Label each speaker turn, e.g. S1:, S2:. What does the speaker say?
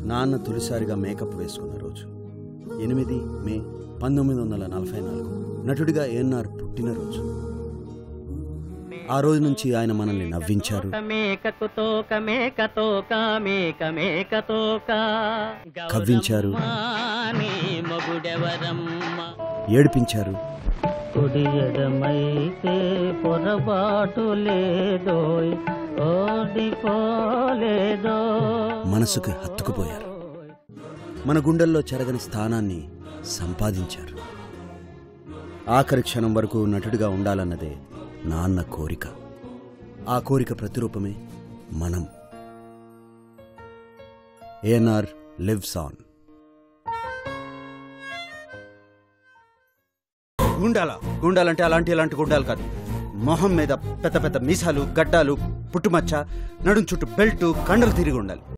S1: నాన్న తొలిసారిగా మేకప్ వేసుకున్న రోజు ఎనిమిది మే పంతొమ్మిది వందల నలభై నాలుగు నటుడిగా ఏఎన్ఆర్ పుట్టినరోజు ఆ రోజు నుంచి ఆయన మనల్ని నవ్వించారు
S2: మేకకు తోక మేక తోక మేక మేక తోక
S1: కవ్వించారు.
S2: గౌరమ్మ, నీ మొగుడెవరమ్మ
S1: ఏడిపించారు
S2: కుడి ఎడమైతే పొరపాటు లేదోయ్ ఓడిపోలేదో
S1: మనసుకు హత్తుకుపోయారు మన గుండెల్లో చెరగని స్థానాన్ని సంపాదించారు ఆఖరి క్షణం వరకు నటుడిగా ఉండాలన్నదే నాన్న కోరిక ఆ కోరిక ప్రతిరూపమే మనం ఏఎన్ఆర్ లివ్స్ ఆన్ గుండాల గుండాలంటే అలాంటి అలాంటి గుండాలు కాదు మొహం మీద పెద్ద పెద్ద మీసాలు గడ్డాలు పుట్టుమచ్చ నడుం చుట్టూ బెల్టు కండలు తిరిగి ఉండాలి